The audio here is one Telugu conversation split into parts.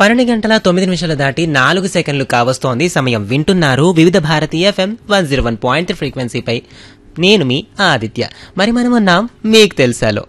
పన్నెండు గంటల తొమ్మిది నిమిషాలు దాటి నాలుగు సెకండ్లు కావస్తోంది సమయం వింటున్నారు Vividh Bharati FM one zero one point ఫ్రీక్వెన్సీపై నేను మీ ఆదిత్య మరి మనం ఉన్నాం మీకు తెలుసాలో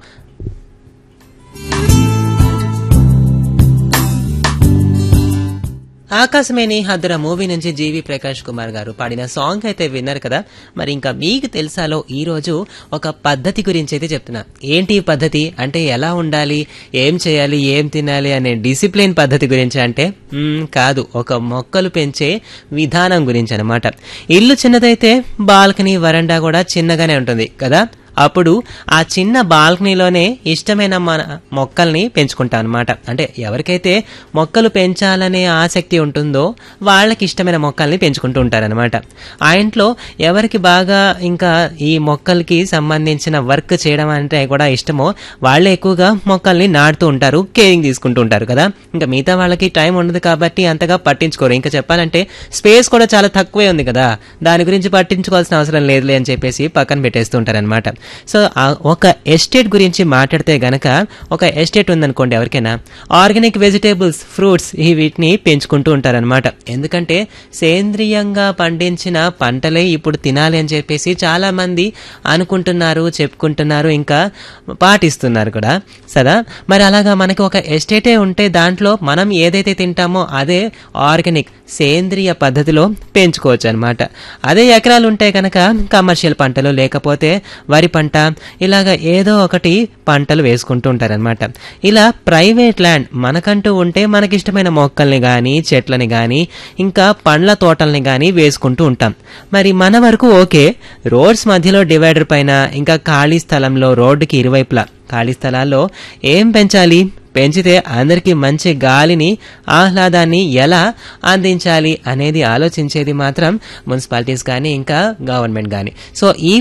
ఆకాశమేని హద్దుర మూవీ నుంచి జీవి ప్రకాష్ కుమార్ గారు పాడిన సాంగ్ అయితే విన్నారు కదా మరి ఇంకా మీకు తెలుసాలో ఈ రోజు ఒక పద్ధతి గురించి అయితే చెప్తున్నా ఏంటి ఈ పద్ధతి అంటే ఎలా ఉండాలి ఏం చేయాలి ఏం తినాలి అనే డిసిప్లిన్ పద్ధతి గురించి అంటే మ్మ్, కాదు ఒక మొక్కలు పెంచే విధానం గురించి అనమాట ఇల్లు చిన్నదైతే బాల్కనీ వరండా కూడా చిన్నగానే ఉంటుంది కదా అప్పుడు ఆ చిన్న బాల్కనీలోనే ఇష్టమైన మన మొక్కల్ని పెంచుకుంటాం అనమాట అంటే ఎవరికైతే మొక్కలు పెంచాలనే ఆసక్తి ఉంటుందో వాళ్ళకి ఇష్టమైన మొక్కల్ని పెంచుకుంటూ ఉంటారనమాట ఆ ఇంట్లో ఎవరికి బాగా ఇంకా ఈ మొక్కలకి సంబంధించిన వర్క్ చేయడం అంటే కూడా ఇష్టమో వాళ్ళే ఎక్కువగా మొక్కల్ని నాటుతూ ఉంటారు కేరింగ్ తీసుకుంటూ ఉంటారు కదా ఇంకా మిగతా వాళ్ళకి టైం ఉండదు కాబట్టి అంతగా పట్టించుకోరు ఇంకా చెప్పాలంటే స్పేస్ కూడా చాలా తక్కువే ఉంది కదా దాని గురించి పట్టించుకోవాల్సిన అవసరం లేదులే అని చెప్పేసి పక్కన పెట్టేస్తూ ఉంటారనమాట సో ఆ ఒక ఎస్టేట్ గురించి మాట్లాడితే గనక ఒక ఎస్టేట్ ఉందనుకోండి ఎవరికైనా ఆర్గానిక్ వెజిటేబుల్స్ ఫ్రూట్స్ ఈ వీటిని పెంచుకుంటూ ఉంటారనమాట ఎందుకంటే సేంద్రియంగా పండించిన పంటలే ఇప్పుడు తినాలి అని చెప్పేసి చాలా మంది అనుకుంటున్నారు చెప్పుకుంటున్నారు ఇంకా పాటిస్తున్నారు కూడా సదా మరి అలాగా మనకి ఒక ఎస్టేటే ఉంటే దాంట్లో మనం ఏదైతే తింటామో అదే ఆర్గానిక్ సేంద్రియ పద్ధతిలో పెంచుకోవచ్చు అనమాట అదే ఎకరాలు ఉంటే కనుక కమర్షియల్ పంటలు లేకపోతే వరి పంట ఇలాగ ఏదో ఒకటి పంటలు వేసుకుంటూ ఉంటారనమాట ఇలా ప్రైవేట్ ల్యాండ్ మనకంటూ ఉంటే మనకిష్టమైన మొక్కల్ని కానీ చెట్లని కానీ ఇంకా పండ్ల తోటల్ని కానీ వేసుకుంటూ ఉంటాం మరి మన వరకు ఓకే రోడ్స్ మధ్యలో డివైడర్ పైన ఇంకా ఖాళీ స్థలంలో రోడ్డుకి ఇరువైపులా ఖాళీ స్థలాల్లో ఏం పెంచాలి పెంచితే అందరికీ మంచి గాలిని ఆహ్లాదాన్ని ఎలా అందించాలి అనేది ఆలోచించేది మాత్రం మున్సిపాలిటీస్ కానీ ఇంకా గవర్నమెంట్ కానీ సో ఈ